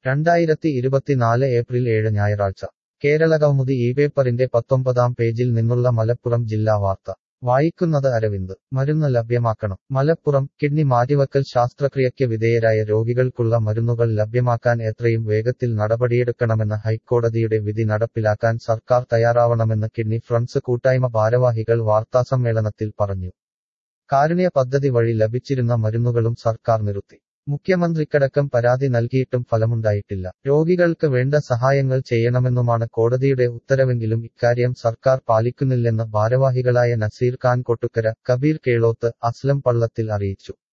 രണ്ടായിരത്തി ഇരുപത്തിനാല് ഏപ്രിൽ ഏഴ് ഞായറാഴ്ച കേരളകൗമുദി ഈ പേപ്പറിന്റെ പത്തൊമ്പതാം പേജിൽ നിന്നുള്ള മലപ്പുറം ജില്ലാ വാർത്ത വായിക്കുന്നത് അരവിന്ദ് മരുന്ന് ലഭ്യമാക്കണം മലപ്പുറം കിഡ്നി മാറ്റിവക്കൽ ശാസ്ത്രക്രിയയ്ക്ക് വിധേയരായ രോഗികൾക്കുള്ള മരുന്നുകൾ ലഭ്യമാക്കാൻ എത്രയും വേഗത്തിൽ നടപടിയെടുക്കണമെന്ന ഹൈക്കോടതിയുടെ വിധി നടപ്പിലാക്കാൻ സർക്കാർ തയ്യാറാവണമെന്ന് കിഡ്നി ഫ്രണ്ട്സ് കൂട്ടായ്മ ഭാരവാഹികൾ വാർത്താസമ്മേളനത്തിൽ പറഞ്ഞു കാരുണ്യ പദ്ധതി വഴി ലഭിച്ചിരുന്ന മരുന്നുകളും സർക്കാർ നിർത്തി മുഖ്യമന്ത്രിക്കടക്കം പരാതി നൽകിയിട്ടും ഫലമുണ്ടായിട്ടില്ല രോഗികൾക്ക് വേണ്ട സഹായങ്ങൾ ചെയ്യണമെന്നുമാണ് കോടതിയുടെ ഉത്തരവെങ്കിലും ഇക്കാര്യം സർക്കാർ പാലിക്കുന്നില്ലെന്ന് ഭാരവാഹികളായ നസീർ ഖാൻ കൊട്ടുക്കര കബീർ കേളോത്ത് അസ്ലം പള്ളത്തിൽ അറിയിച്ചു